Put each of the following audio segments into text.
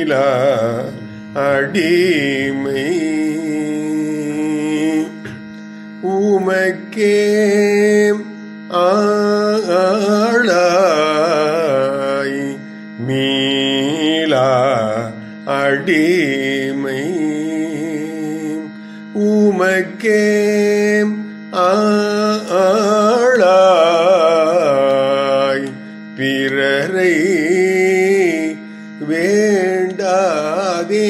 மீளா அடிமை உமக்கே ஆளாய் மீளா அடிமை உமக்கே ஆளாய் பிறரை வேண்டாதே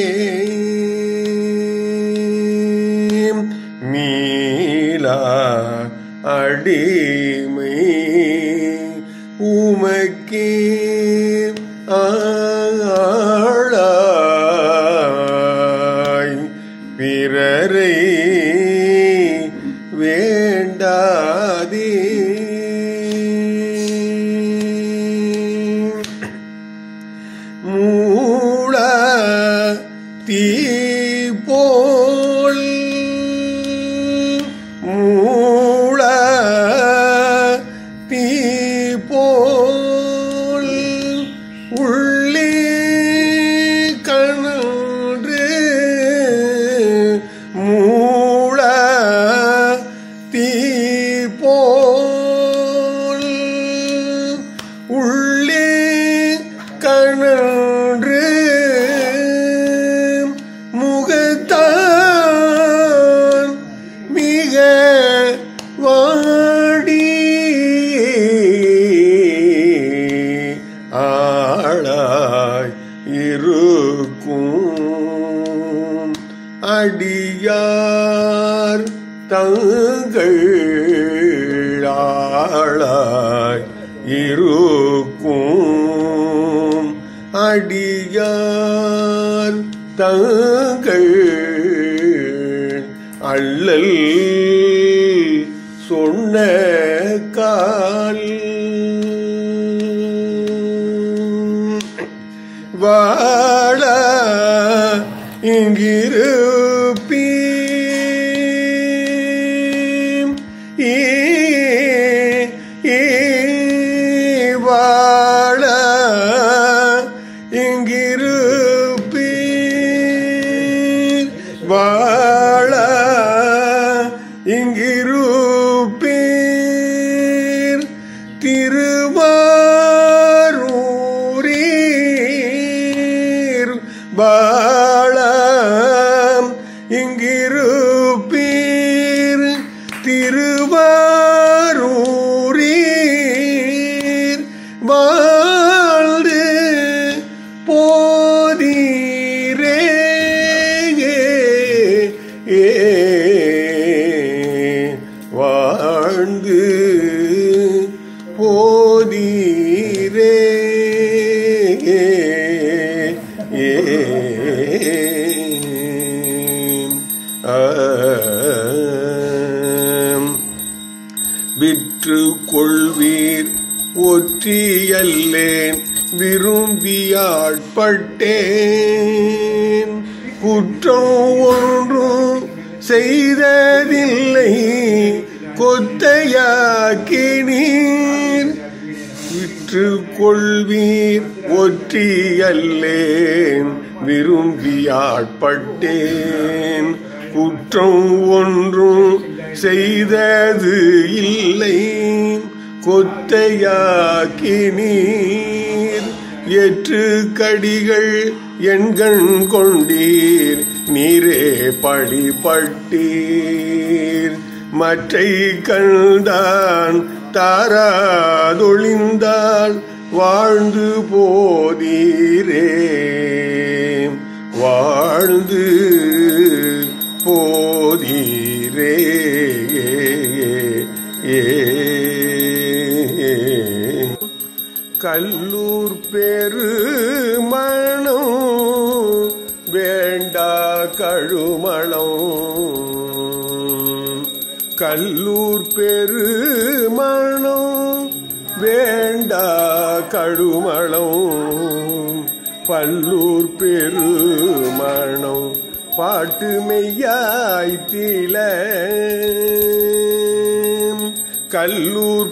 மீளா அடிமை உமக்கே ஆளாய் பிறரை வேண்டாதே மூட தீ போல் மூட தீ போல் உள்ளே கணன்று மூட தீ போல் உள்ளே கணன்று முகத்தான் மிக வாடி ஆளாய் இருக்கும் அடியார் தங்கள் ஆளாய் இருக்கும் அடியார் தங்கள் அள்ளல் சொன்ன கால் வாழ இங்கிருப்பீம் ஈ ஈ வாழ இங்கிருப்பீர் வாழ இங்கிருப்பீர் திருவாரூரீர் வாழ இங்கிருப்பீர் திருவாரூரீர் வாழ்ந்து போதீரே ஏ வாழ்ந்து போதீரே ஏ ஆம். விற்று கொள்வீர் ஒற்றியல்லேன் விரும்பியாட்பட்டேன் குற்றம் ஒன்றும் செய்ததில்லை கொத்தையாக்கினீர் விற்று கொள்வீர் ஒற்றியல்லேன் விரும்பியாட்பட்டேன் குற்றம் ஒன்றும் செய்தது இல்லை கொத்தையாக்கினீர் எற்று கடிகள் எண்கண் கொண்டீர் நீரே படிப்பட்டீர் மற்றை கண்டான் தாராதொழிந்தால் வாழ்ந்து போதீரே வாழ்ந்து போதீரே ஏ கல்லூர் பெருமணம் வேண்டா கழுமளம் கல்லூர் பெருமணம் வேண்டா கழுமளம் பல்லூர் பெருமணம் பாட்டு மெய்யாய்த்தில கல்லூர்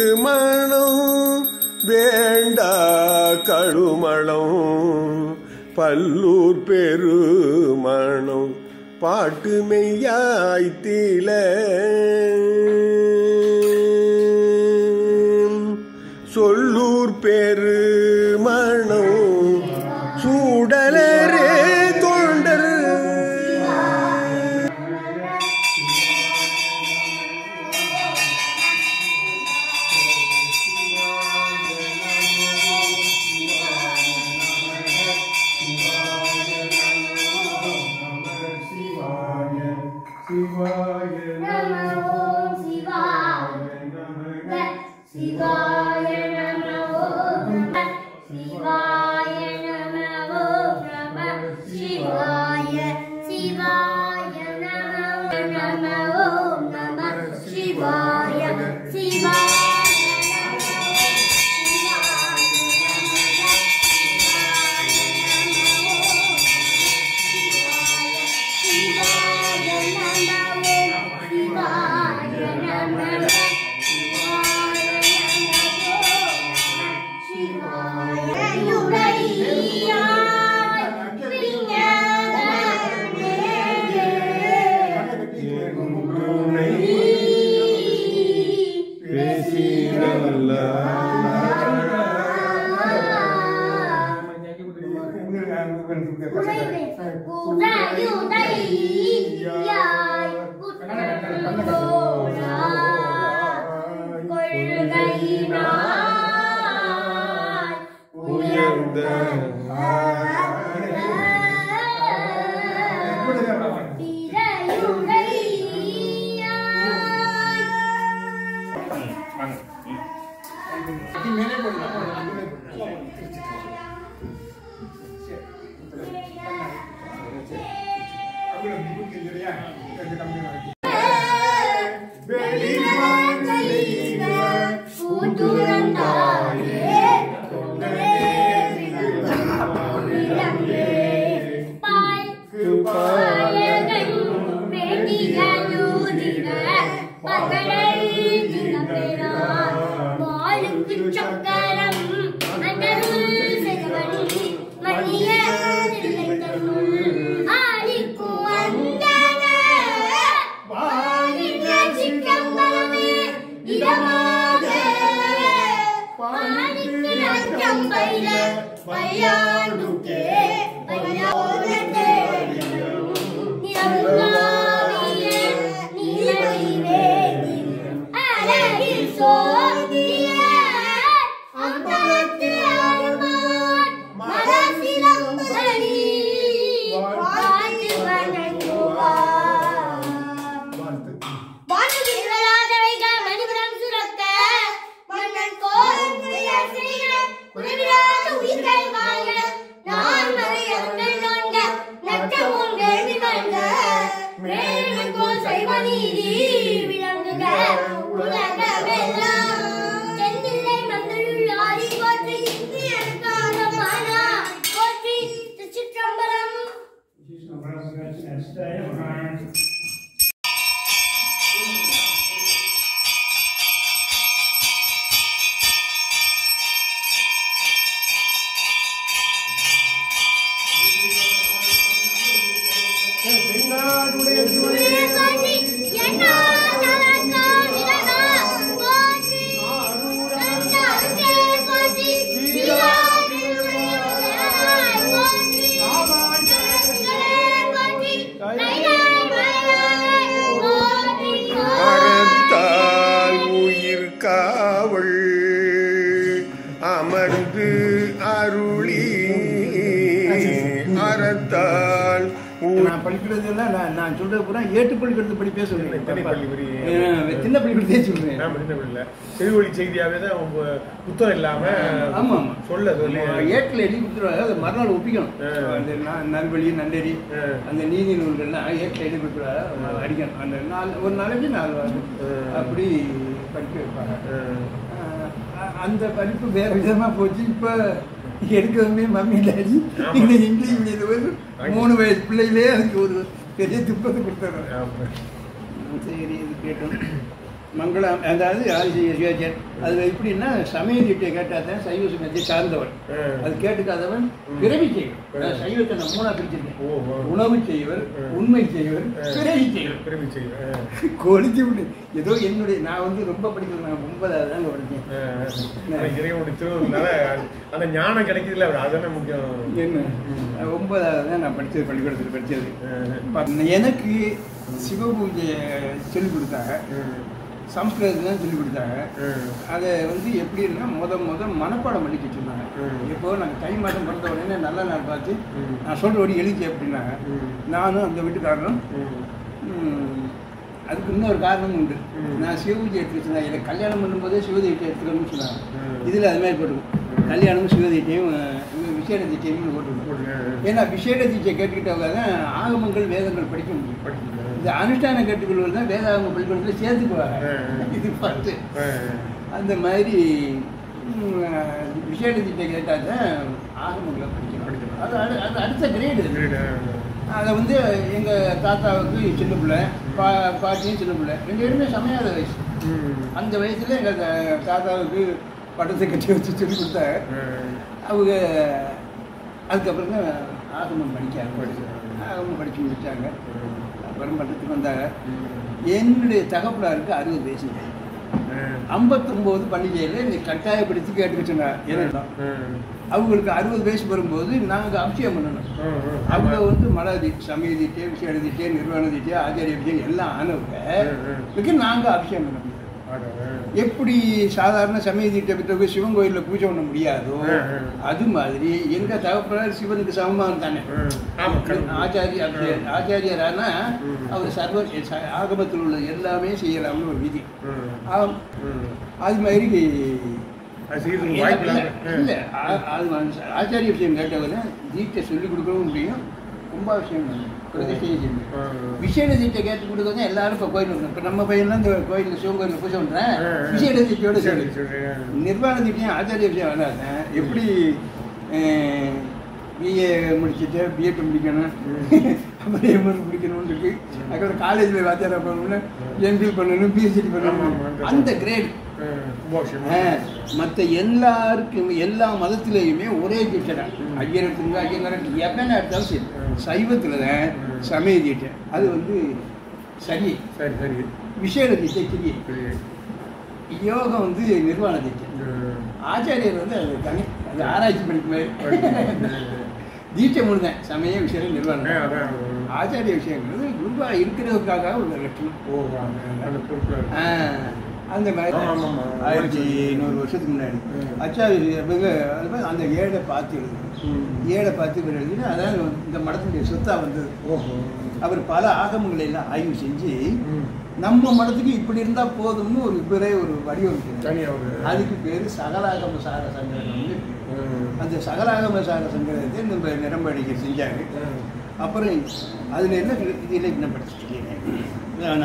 பெருமணம் வேண்டா கழுமளம் பல்லூர் பெருமணம் பாட்டு மெய்யாய்த்தில சொல்லூர் பெருமணம் சூடலரே தொண்டர் நமோ சிவாய சிவாய நமோ நம சிவாய நமோ நம சிவாய சிவாய நமோ நமோ நம சிவாய சிவாய உயர்ந்த சக்கரம் மன்னருள் செல்வன் மணிய ஆடிக்கும் அந்தன வாழிய சிற்றம்பலமே இதமாக பாடிக்கு அச்சம்பைல பையாண்டுக்கே பையோதே நிறமுகாவிய நீலடிவேதி அழகில் சோதிய அந்தரத்து அருமான் மரசிலம்படி வாழ்த்து வணங்குவார் வானவில்லாதவைகள் மணிபுரம் சுரக்க மன்னன் கோலம் முறையார் செய்க குறைவில்லாத உயிர்கள் வாழ நான் மறையவர்கள் நோண்ட நட்டமும் வேள்வி மல்க மேலும் கோல் செய்வ நீதி விளங்குக உலகமெல்லாம் தென்னில்லை மங்களுள் ஆடி போற்றி இந்தியனுக்கான மானா போற்றி திருச்சிற்றம்பலம் போற்றி என்ன நலக்கா நிலனா போற்றி நந்தாருக்கே போற்றி சீராடி உடையவனாய் போற்றி போற்றி நைனாய் மலையாய் போற்றி அறத்தால் உயிர் காவல் அமர்ந்து அருளி அறத்தால் உ- நான் படிக்கிறதெல்லாம் நான் நான் சொல்றது பூரா ஏட்டு பள்ளிக்கூடத்து படிப்பே சொல்றேன் எத்தனை பள்ளி படி? அஹ் சின்ன பள்ளிக்கூடத்தே சொல்றேன் நான் படித்த இல்ல செவிவழி செய்தியாவே தான் உங்க புத்தகம் இல்லாம ஆமா ஆமா சொல்ல சொல்லி ஏட்டில் எழுதி கொடுத்துருவாங்க அது மறுநாள் ஒப்பிக்கணும் ஆ. அந்த ந- நல்வழி நன்னெறி ஆ. அந்த நீதி நூல்கள்லாம் ஏட்டில் எழுதி கொடுத்துருவாங்க அடிக்கணும் அந்த நாலு ஒரு நாளைக்கு நாலு வாரம் ஆ. அப்படி படிக்க வைப்பாங்க அஹ், அஹ் அந்த படிப்பு வேற விதமா போச்சு இப்ப எடுக்கவுமே மம்மி டாடி இந்த இங்கிலீஷ் மீடியத்தில் வந்து மூணு வயசு பிள்ளைகளே அதுக்கு ஒரு பெரிய துப்பத்தை கொடுத்துறோம் ஆமா. சரி இது கேட்டோம் மங்களம் அதாவது ஆதிசேய சிவாச்சார் அது எப்படின்னா சமயத்திட்ட கேட்டால் தான் சைவ சமயத்தை சார்ந்தவன் ஆ. அது கேட்டுக்காதவன் பிறவி செய்வர் நான் சைவத்தை நான் மூணா பிரிச்சிருக்கேன் ஓ, ஓ. உணவு செய்வர் ஆ. உண்மை செய்வர் ஆ. பிறவி செய்வர் பெருமை செய்யும். ஆ. கொளிச்சு விட்டு ஏதோ என்னுடைய நான் வந்து ரொம்ப படிக்கிறது நான் ஒன்பதாவது தாங்க படித்தேன் ஆ, ஆ. ஆனா இறைவனுடைய திருவருளால அந்த ஞானம் கிடைக்குதுல்ல அதுதானே முக்கியம் என்ன நான் ஒன்பதாவது தான் நான் படித்தது பள்ளிக்கூடத்தில் படித்தது ஆ. ப- எனக்கு சிவபூஜை சொல்லிக் கொடுத்தாங்க ம். சம்ஸ்கிருதத்தில் தான் சொல்லிக் கொடுத்தாங்க ம். அதை வந்து எப்படின்னா முத முத மனப்பாடம் பண்ணிக்க சொன்னாங்க ம். இப்போ நாங்கள் தை மாதம் பிறந்த உடனே நல்ல நாள் பார்த்து ம். நான் சொல்கிறபடி எழுதி அப்படின்னாங்க ம். நானும் அந்த வீட்டுக்காரனும் ம். ம், அதுக்கு இன்னொரு காரணமும் உண்டு ம். நான் நான் சிவபூஜை எடுத்து சொன்னேன் எனக்கு கல்யாணம் பண்ணும்போதே சிவதீட்டை எடுத்துக்கணும்னு சொன்னாங்க ம். இதில் அது மாதிரி போட்டுருக்கும் ம். கல்யாணமும் சிவதீட்டையும் விசேட தீட்டையும் போட்டுருக்கும் போட்டுருங்க. ஏன்னா விசேட தீட்சை கேட்டுக்கிட்டவங்க தான் ஆகமங்கள் வேதங்கள் படிக்க முடியும் படிக்கணும். இந்த அனுஷ்டான கேட்டுக்கொள்வது தான் வேதாகம பள்ளிக்கூடத்தில் சேர்த்துக்குவாங்க ம். இது பார்த்து ஆ. அந்த மாதிரி ம், விசேட தீட்சை கேட்டால் தான் ஆகமங்களை படிக்கணும் படிக்கணும். அது அடு- அது அடுத்த கிரேடு Great. ஆ. அதை வந்து எங்கள் தாத்தாவுக்கு சின்ன பிள்ளை பா பாட்டியும் சின்ன பிள்ளை ரெண்டு பேருமே சமையாத வயசு ம். அந்த வயசில் எங்கள் தாத்தாவுக்கு படத்தை கட்டி வச்சு சொல்லி கொடுத்தாங்க ஆ. அவங்க அதுக்கப்புறம் தான் ஆகமம் படிக்காங்க படிச்சாங்க. ஆகமம் படித்து முடித்தாங்க ம். அப்புறம் பட்டத்துக்கு வந்தாங்க ம். என்னுடைய தகப்பனாருக்கு அறுபது வயசு ஆ. ஐம்பத்தொம்போது பண்டிகையில் இந்த கட்டாயப்படுத்தி கேட்டுக்க சொன்னாங்க ஏன்னா ம். அவங்களுக்கு அறுபது வயசு வரும்போது நாங்கள் அபிஷேகம் பண்ணணும் ம். ம். அவங்க வந்து மலாதி சமயதிட்டே விஷயதிட்டே நிர்வாணதிட்டே ஆச்சாரிய விஷயம் எல்லாம் ஆனவங்க ம், ம். இதுக்கு நாங்கள் அபிஷேகம் பண்ண முடியாது ஆடா. ஆ. எப்படி சாதாரண சமயதிட்டை பெற்றவங்க சிவன் கோயிலில் பூஜை பண்ண முடியாதோ ம், ம். அது மாதிரி எங்க தகப்பனார் சிவனுக்கு சமமாக தானே ம். ஆமா, கடவுள். ஆச்சாரிய ம். ஆச்சாரியரானா ம். அவர் சர்வ ச- ஆகமத்தில் உள்ள எல்லாமே செய்யலாம்னு ஒரு விதி ம். ஆம், ம். அது மாதிரி அது செய்யறதுக்கு வாய்ப்பு இல்ல, இல்லாம. இல்ல, ஆ- அது வந்து ஆச்சாரிய விஷயம் கேட்டவங்க தீட்டை சொல்லிக் கொடுக்கவும் முடியும் கும்பாபிஷேகம் பண்ணணும். பிரதிஷ்டையும் செய்யணும் ம். விசேட தீட்டை கேட்டு கொடுக்கறது எல்லாரும் இப்போ கோயில் இருக்கணும் இப்போ நம்ம பையன்லாம் இந்த கோயிலில் சிவன் கோயிலில் பூஜை பண்ணுறேன் ஆ, ஆ. விசேட தீட்டையோட சரி, சரி சரி. நிர்வாண தீட்டையும் ஆச்சாரிய விஷயம் வராத எப்படி பிஏ முடிச்சுட்டு பிஎட் முடிக்கணும் அப்புறம் எம்எஸ் முடிக்கணும்னு இருக்கு அதுக்கப்புறம் காலேஜில் வாத்தியாரா பண்ணணும்னு எம்பில் பண்ணணும் பிஹெச்டி ஆமா, பண்ணணும் ஆமா. அந்த கிரேட் ம். கும்பாபிஷேகம். மற்ற எல்லாருக்கும் எல்லா மதத்திலையுமே ஒரே தீட்சை தான் ம். ஐயர் எடுத்துங்க ஐயங்கார எவன எடுத்தாலும் சரி ம். சைவத்தில் தான் ம். சமய தீட்சை அது வந்து சரி சரி சரி விசேட தீட்சை கிரியை சரி யோகம் வந்து நிர்வாண தீட்சை ம். ஆச்சாரியர் வந்து அது தனி அது ஆராய்ச்சி படிப்பு மாதிரி தீட்சை முடிந்தேன் சமய விஷயம் ஆ, நிர்வாணம் அதான். ஆச்சாரிய விஷயங்கிறது குருவா இருக்கிறதுக்காக உள்ள லட்சணம் ஓ, அந்த- அந்த பொறுப்புல இருக்கு. ஆ, அந்த மாதிரி ஆமா, ஆமா, ஆமா. ஆயிரத்தி நூறு வருஷத்துக்கு முன்னாடி ம். அச்சாரிய இவங்க அது மாதிரி அந்த ஏழை பார்த்து எழுதுணும் ம். ஏழை பார்த்து இவர் எழுதினா அதான் இந்த மடத்துடைய சொத்தா வந்தது ஓஹோ. அவர் பல ஆகமங்களை எல்லாம் ஆய்வு செஞ்சு ம். நம்ம மடத்துக்கு இப்படி இருந்தா போதும்னு ஒரு இவரே ஒரு வடிவமைக்கிறார் தனியா ஒரு அதுக்கு பேரு சகலாகம சார சங்கரம் வந்து இருக்கு. ம். அந்த சகலாகம சார சங்கரத்தை நம்ம நிரம்படிக்க செஞ்சாங்க ம். அப்புறம் அதில் என்ன இதில் என்ன படிச்சுட்டு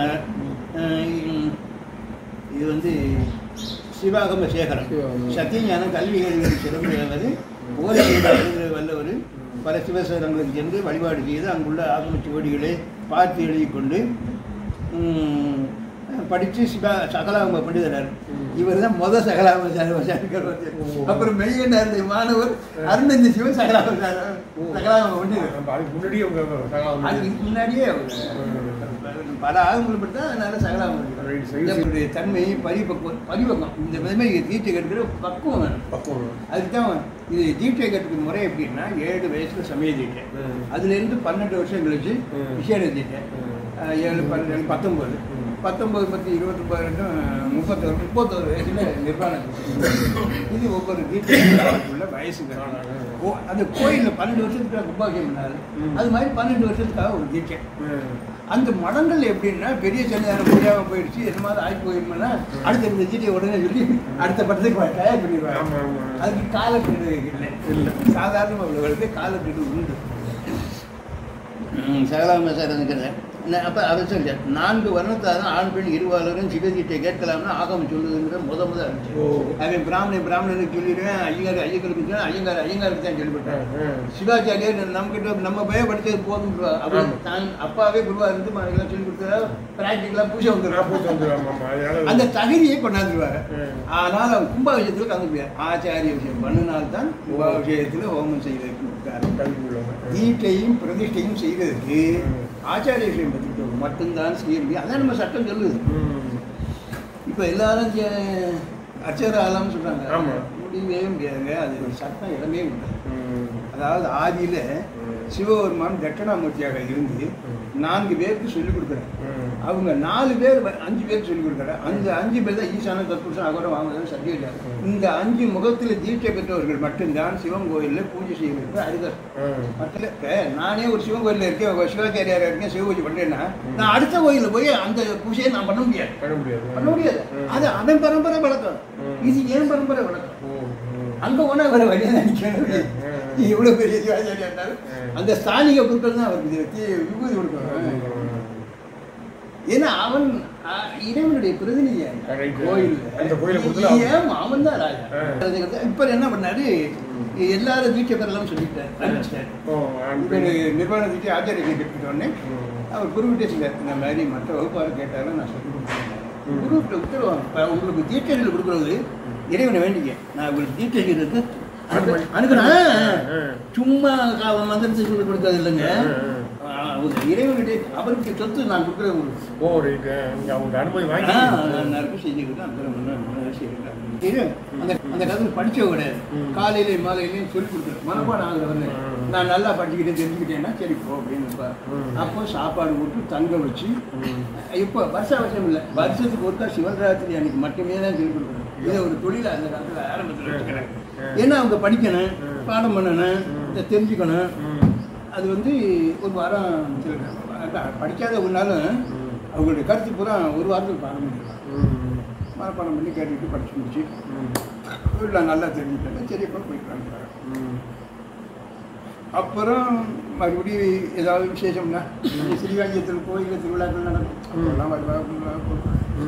இது வந்து சிவாகம சேகரம் சிவாகம. சத்தியஞானம் கல்விகள் சிறந்தவர் ஓலை எழுதுகிற வல்லவர் பல சிவசேரங்களுக்கு சென்று வழிபாடு செய்து அங்குள்ள ஆகம சுவடிகளை பார்த்து எழுதி கொண்டு ம், படித்து சிவா சகலாகம பண்டிதரார் ம். இவர் தான் முத சகலாகம சங்கர் ஓ. அப்புறம் மெய்யனாருடைய மாணவர் அருணந்தி சிவன் சகலாகம ஓ. சகலாகம பண்டிதர் நம்ம அதுக்கு முன்னாடியே உங்க சகாலம் அது இதுக்கு முன்னாடியே அவர் பல ஆகங்கள் பட்டு தான் அதனால சகலாகம் Right, சரி, சரி. அவருடைய தன்மை பரிபக்குவம் பரிபக்கம் இந்த விதமே தீட்டை கட்டுக்கிற பக்குவம் வேணும் பக்குவம் அதுக்கு தான் இது தீட்டை கட்டுக்கிற முறை எப்படின்னா ஏழு வயசுல சமய தீட்டை ம். அதுலேருந்து பன்னெண்டு வருஷம் கழிச்சு ம். விசேட தீட்டை ம். அஹ் ஏழு பன்னெண்டு பத்தொம்பது ம். பத்தொம்பது பத்து இருபத்தொம்பது ரெண்டும் முப்பத்தொரு முப்பத்தொரு வயசுல நிர்வாணம் இது ஒவ்வொரு தீட்டைக்குள்ள வயசுங்க ஓ அந்த கோயிலில் பன்னெண்டு வருஷத்துக்காக கும்பாபிஷேகம் பண்ணாரு ம். அது மாதிரி பன்னெண்டு வருஷத்துக்காக ஒரு தீட்சை ம். அந்த மடங்கள் எப்படின்னா பெரிய சன்னிதானம் முடியாம போயிடுச்சு என்ன மாதிரி ஆகி போயிருந்தோம்னா அடுத்த இந்த சீட்டை உடனே சொல்லி அடுத்த படத்துக்கு வ- தயார் பண்ணிடுவாங்க ஆமா, ஆமா. அதுக்கு காலக்கெடு இல்லை இல்லை. சாதாரண உள்ளவர்களுக்கு காலக்கெடு உண்டு சகலாம சார் இருக்கிற ந- அப்ப அதை சொல்லி நான்கு வர்ணத்தாரும் ஆண் பெண் இருவாளரும் சிவதீட்டை கேட்கலாம்னு ஆகமம் சொல்லுதுங்கிற முத முத இருந்துச்சு ஓ. அவன் பிராமணன் பிராமணனுக்கு சொல்லிடுவேன் ஐயங்கார் ஐயங்களுக்கு சொல்லுவேன் ஐயங்கார் ஐயங்காருக்கு தான் சொல்லிவிட்டேன் ம். சிவாச்சாரியர் நம்ம கிட்ட நம்ம பய படிச்சது போதும் அவர் ஆமா. தான் அப்பாவே குருவா இருந்து மாணவர்களாம் சொல்லி கொடுத்தா பிராக்டிக்கலா பூஜை நான் வந்துடும் பூச்சி வந்துடுவாங்க ஆமா அதனால அந்த தகுதியை கொண்டாந்துருவாங்க ம். ஆனால் அவர் கும்பாபிஷேகத்தில் கலந்துக்குவார் ஆச்சாரிய விஷயம் பண்ணினால்தான் கும்பாபிஷேகத்தில் ஹோமம் செய்வதற்கு உட்காரம் கல்வி உள்ளவங்க தீட்டையும் பிரதிஷ்டையும் செய்வதற்கு ம். ஆச்சாரிய விஷயம் பற்றி மட்டும்தான் செய்ய முடியும் அதான் நம்ம சட்டம் சொல்லுது ம். இப்போ எல்லாரும் ஜெ- அர்ச்சகர் ஆகலாம்னு சொல்றாங்க ஆமா. முடியவே முடியாதுங்க அது ஒரு சட்டம் இடமே உண்டு ம். அதாவது ஆதியில ம். சிவபெருமான் தட்சிணாமூர்த்தியாக இருந்து ம். நான்கு பேருக்கு சொல்லிக் கொடுக்குறாரு ம். அவங்க நாலு பேர் வ- அஞ்சு பேருக்கு சொல்லிக் கொடுக்குறாரு அந்த அஞ்சு பேர் தான் ஈசான தத்புருஷன் அகரம் வாங்குறது சத்தியம் ம். இந்த அஞ்சு முகத்தில் தீட்சை பெற்றவர்கள் மட்டும்தான் சிவன் கோயிலில் பூஜை செய்வதற்கு அருகர் ம். மற்ற இப்ப நானே ஒரு சிவன் கோயிலில் இருக்கேன் ஒரு சிவாச்சாரியாரா இருக்கேன் சிவ பூஜை பண்றேன்னா நான் அடுத்த கோயிலில் போய் அந்த பூஜையை நான் பண்ண முடியாது பண்ண முடியாது பண்ண முடியாது ம். அது அவன் பரம்பரை வழக்கம் ம். இது ஏன் பரம்பரை வழக்கம் ஓ, ம். அங்க போனா அவர் வழியா நினைக்கணும் ம். இவ்வளவு பெரிய சிவாச்சாரியா இருந்தாலும் ம். அந்த ஸ்தானிக பொருட்கள் தான் அவருக்கு இது தீ- விபூதி கொடுக்கணும் ம். ஏன்னா அவன் ஆ, இறைவனுடைய பிரதிநிதியா Right. கோயில் அந்த கோயிலை பொறுத்தல அவன். ஏன் அவன் தான் ராஜா ஆ. அதுக்கு இப்ப என்ன பண்ணாரு எல்லாரும் தீட்சை பெறலாம் சொல்லிட்டாரு ஆரம்பிச்சிட்டாரு ஓ, ஆண் இப்ப பெண். நிர்வாண தீட்சை ஆச்சாரிய கேட்டுக்கிட்ட உடனே ம். அவர் குருவிட்டே சொல்றாரு இந்த மாதிரி மற்ற வகுப்பார் கேட்டாலும் நான் சொல்லி கொடுக்குறேன் ம். குருவிட்ட உத்தரவாங்க இப்ப உங்களுக்கு தீட்சைகள் கொடுக்குறது இறைவனை வேண்டிக்க நான் உங்களுக்கு தீட்சை செய்யறதுக்கு அனுமதி. அனுப்புறேன் ஆ. சும்மா க- மந்திரத்தை சொல்லி கொடுக்கறது இல்லைங்க ஆ, ஆ. ஆ, அவங்க இறைவன்கிட்ட அவருக்கு சொத்து நான் கொடுக்குற ஒரு ஓ ரைட் இங்க அவங்க அனுமதி ஆ, வாங்கி நான் நறுக்கு செஞ்சுக்கிட்டு அப்புறம் பண்ண, பண்ண செய்யறேன். இது, அந்த அந்த கதை படிச்ச கிடையாது ம். காலையிலையும் மாலையிலையும் சொல்லி கொடுக்குறேன் மனப்பாடம் ஆகுற வந்து ம். நான் நல்லா படிச்சுக்கிட்டு தெரிஞ்சுக்கிட்டேன்னா சரி போ அப்படின்னு இருப்பா. ம். அப்போ சாப்பாடு போட்டு தங்க வச்சு ம். இப்போ வருஷ வருஷம் இல்லை வருஷத்துக்கு ஒருக்கா சிவராத்திரி அன்னைக்கு மட்டுமே தான் சொல்லி கொடுக்குறேன் இதை ஒரு தொழில் அந்த காலத்தில் ஆரம்பத்தில் வச்சுக்கிறேன் ம். ஏன்னா அவங்க படிக்கணும் ம். பாடம் பண்ணணும் ம். இதை தெரிஞ்சுக்கணும் ம். அது வந்து ஒரு வாரம் சொல்லிடுறேன். அதான் படிக்காத ஒன்றாலும் ம். அவங்களுடைய கருத்து பூரா ஒரு வாரத்துக்கு பாடம் பண்ணிடலாம் ம். மனப்பாடம் பண்ணி கேட்டுக்கிட்டு படிச்சு முடிச்சு ம். இல்லை நல்லா தெரிஞ்சுக்கிட்டேன் சரி அப்புறம் போய்க்கலான்னு ம். அப்புறம் மறுபடியும் ஏதாவது விசேஷம்னா ஸ்ரீவாங்கியத்தில் கோயில் திருவிழாக்கள் நடக்கும் அப்பெல்லாம் வருவாங்க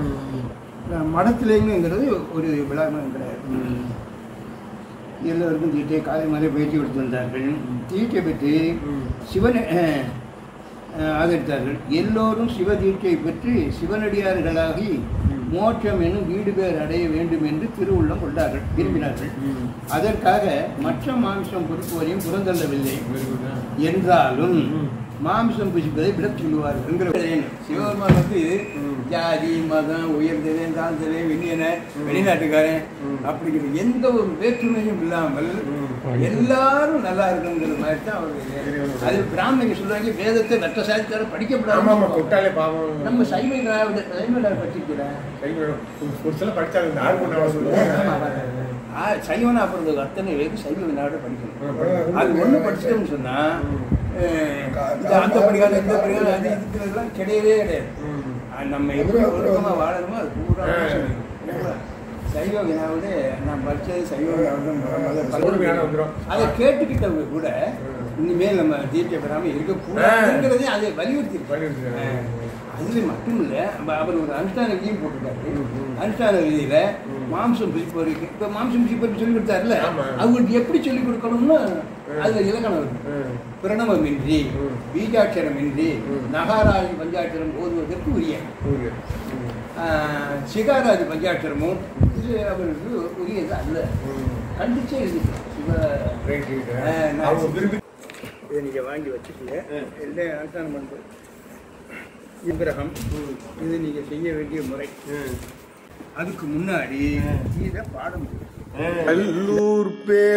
ம். மடத்துலேங்கிறது ஒரு விழாவும் கிடையாது ம். எல்லோருக்கும் தீட்டை காலை மாலை பயிற்சி கொடுத்து வந்தார்கள் தீட்டை பெற்று ம். சிவனை அஹ், அஹ், ஆதரித்தார்கள் எல்லோரும் சிவ தீட்சை பெற்று சிவனடியார்களாகி ம். மோட்சம் என்னும் வீடு பேர் அடைய வேண்டும் என்று திருவுள்ளம் கொண்டார்கள் விரும்பினார்கள் ம். அதற்காக மற்ற மாமிசம் பொறுப்புவரையும் புறந்தள்ளவில்லை Very good, ஆ. என்றாலும் ம். மாமிசம் புசிப்பதை விடச் சொல்லுவார்கள் என்கிற சிவபெருமான் வந்து ம். ஜாதி மதம் உயர்ந்தவன் தாழ்ந்தவன் வெளியன ம். வெளிநாட்டுக்காரன் ம். அப்படிங்கிற எந்த ஒரு வேற்றுமையும் இல்லாமல் ம். எல்லாரும் நல்லா இருக்கணுங்கிற மாதிரி தான் இறைவனுடைய- அவர் அது பிராமணிங்க சொல்லுவாங்க வேதத்தை வெட்ட சாதித்தார ஆமா ஆமா படிக்கப்படாது தொட்டாலே பாவம் நம்ம சைவ திராவிட சைவ திராவிட படிச்சிருக்கிறேன் கை விடும். ஒரு சில படிச்சாங்க இந்த ஆள் பண்ண சொல்லுவாங்க சைவனா பிறந்தது அத்தனை பேருக்கு சைவ திராவிட படிக்கணும் ம். அது ஒண்ணு படிச்சிட்டோம்னு சொன்னா ம். அஹ், இது அந்த படிக்காத இந்த படிக்காத அது இதுக்குலாம் கிடையவே கிடையாது ம். அது நம்ம எப்படி ஒழுக்கமா வாழணுமோ அது பூரா ஆ. சொல்லிடும். இல்லைங்களா? சைவ வினாவோட நான் படிச்சது சைவ வினாவோட சைவ வந்துரும். அதை கேட்டுக்கிட்டவங்க கூட ம். இனிமேல் நம்ம தீட்சை பெறாம இருக்கக்கூடாதுங்கிறதே அதை வலியுறுத்தி வலியுறுத்திருக்காங்க. அதுல மட்டும் இல்ல நம்ம அவர் ஒரு அனுஷ்டான விதியும் போட்டிருக்காரு ம், ம். அனுஷ்டான விதியில ம். மாம்சம் பிரிப்பவருக்கு இப்ப மாம்சம் பிரிப்பவருக்கு சொல்லி கொடுத்தாருல்ல ஆமா. அவங்களுக்கு எப்படி சொல்லி கொடுக்கணும்னு ம். அதுல இலக்கணம் இருக்கு ம். பிரணவமின்றி ம். பீஜாட்சரமின்றி ம். நகாராதி பஞ்சாட்சரம் ஓதுவதற்கு உரிய புரியுது. ம். ஆஹ், சிகாராதி பஞ்சாட்சரமும் இது அவருக்கு உரியது அல்ல ம். கண்டிச்சே இருக்கு சிவ ரைட், ரைட். ஆ, நான் அவங்க விரும்பி இதை நீங்க வாங்கி வச்சுக்கோங்க ம். எல்லாம் அனுஷ்டானம் பண்ணுறது விக்கிரகம் ம். இது நீங்க செய்ய வேண்டிய முறை ம். அதுக்கு முன்னாடி ம். இதை பாடம் கல்லூர்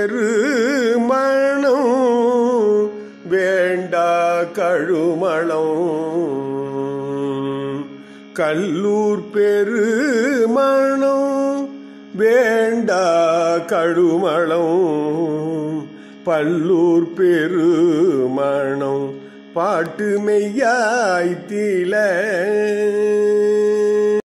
பெருமணம் வேண்டா கழுமளம் கல்லூர் பெருமணம் வேண்டா கழுமளம் பல்லூர் பெருமணம் பாட்டு மெய்யாய்த்தில